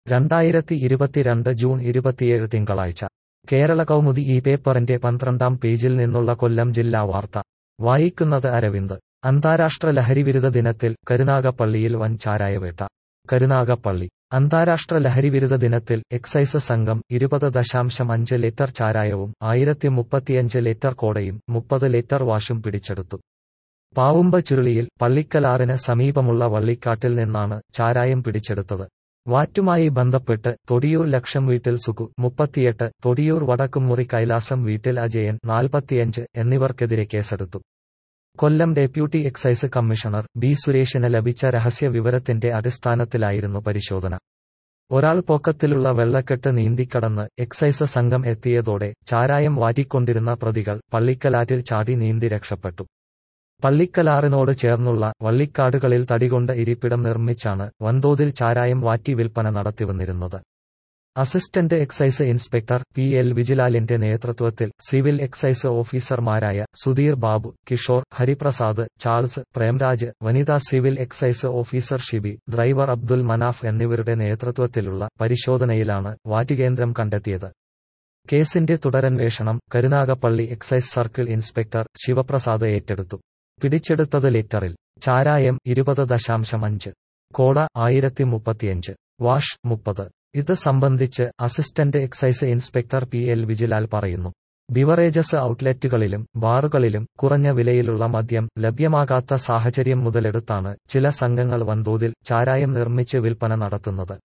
രണ്ടായിരത്തി ഇരുപത്തിരണ്ട് ജൂൺ ഇരുപത്തിയേഴ് തിങ്കളാഴ്ച കേരള കൗമുദി ഈ പേപ്പറിന്റെ പന്ത്രണ്ടാം പേജിൽ നിന്നുള്ള കൊല്ലം ജില്ലാ വാർത്ത വായിക്കുന്നത് അരവിന്ദ് അന്താരാഷ്ട്ര ലഹരിവിരുദ്ധ ദിനത്തിൽ കരുനാഗപ്പള്ളിയിൽ വൻ ചാരായവേട്ട കരുനാഗപ്പള്ളി അന്താരാഷ്ട്ര ലഹരിവിരുദ്ധ ദിനത്തിൽ എക്സൈസ് സംഘം ഇരുപത് ദശാംശം അഞ്ച് ലിറ്റർ ചാരായവും ആയിരത്തി മുപ്പത്തിയഞ്ച് ലിറ്റർ കോടയും മുപ്പത് ലിറ്റർ വാഷും പിടിച്ചെടുത്തു പാവുമ്പ ചുരുളിയിൽ പള്ളിക്കലാറിന് സമീപമുള്ള വള്ളിക്കാട്ടിൽ നിന്നാണ് ചാരായം പിടിച്ചെടുത്തത് വാറ്റുമായി ബന്ധപ്പെട്ട് തൊടിയൂർ ലക്ഷം വീട്ടിൽ സുഖു മുപ്പത്തിയെട്ട് തൊടിയൂർ വടക്കുംമുറി കൈലാസം വീട്ടിൽ അജയൻ നാൽപ്പത്തിയഞ്ച് എന്നിവർക്കെതിരെ കേസെടുത്തു Kollam deputy excise commissioner B സുരേഷിന് ലഭിച്ച രഹസ്യ വിവരത്തിന്റെ അടിസ്ഥാനത്തിലായിരുന്നു പരിശോധന ഒരാൾ പൊക്കത്തിലുള്ള വെള്ളക്കെട്ട് നീന്തിക്കടന്ന് എക്സൈസ് സംഘം എത്തിയതോടെ ചാരായം വാറ്റിക്കൊണ്ടിരുന്ന പ്രതികൾ പള്ളിക്കലാറ്റിൽ ചാടി നീന്തി രക്ഷപ്പെട്ടു പള്ളിക്കലാറിനോട് ചേർന്നുള്ള വള്ളിക്കാടുകളിൽ തടികൊണ്ട് ഇരിപ്പിടം നിർമ്മിച്ചാണ് വൻതോതിൽ ചാരായം വാറ്റി വിൽപ്പന നടത്തിവന്നിരുന്നത് assistant excise inspector P L വിജിലാലിന്റെ നേതൃത്വത്തിൽ സിവിൽ എക്സൈസ് ഓഫീസർമാരായ സുധീർ ബാബു കിഷോർ ഹരിപ്രസാദ് ചാൾസ് പ്രേംരാജ് വനിതാ civil excise officer Shibi driver Abdul Manaf എന്നിവരുടെ നേതൃത്വത്തിലുള്ള പരിശോധനയിലാണ് വാറ്റുകേന്ദ്രം കണ്ടെത്തിയത് കേസിന്റെ തുടരന്വേഷണം Karunagappally excise circle inspector Sivaprasad ഏറ്റെടുത്തു പിടിച്ചെടുത്തത് ലിറ്ററിൽ ചാരായം ഇരുപത് ദശാംശം അഞ്ച് കോട ആയിരത്തി മുപ്പത്തിയഞ്ച് വാഷ് മുപ്പത് ഇത് സംബന്ധിച്ച് assistant excise inspector P L Vijilal പറയുന്നു ബിവറേജസ് ഔട്ട്ലെറ്റുകളിലും ബാറുകളിലും കുറഞ്ഞ വിലയിലുള്ള മദ്യം ലഭ്യമാകാത്ത സാഹചര്യം മുതലെടുത്താണ് ചില സംഘങ്ങൾ വൻതോതിൽ ചാരായം നിർമ്മിച്ച് വിൽപ്പന നടത്തുന്നത്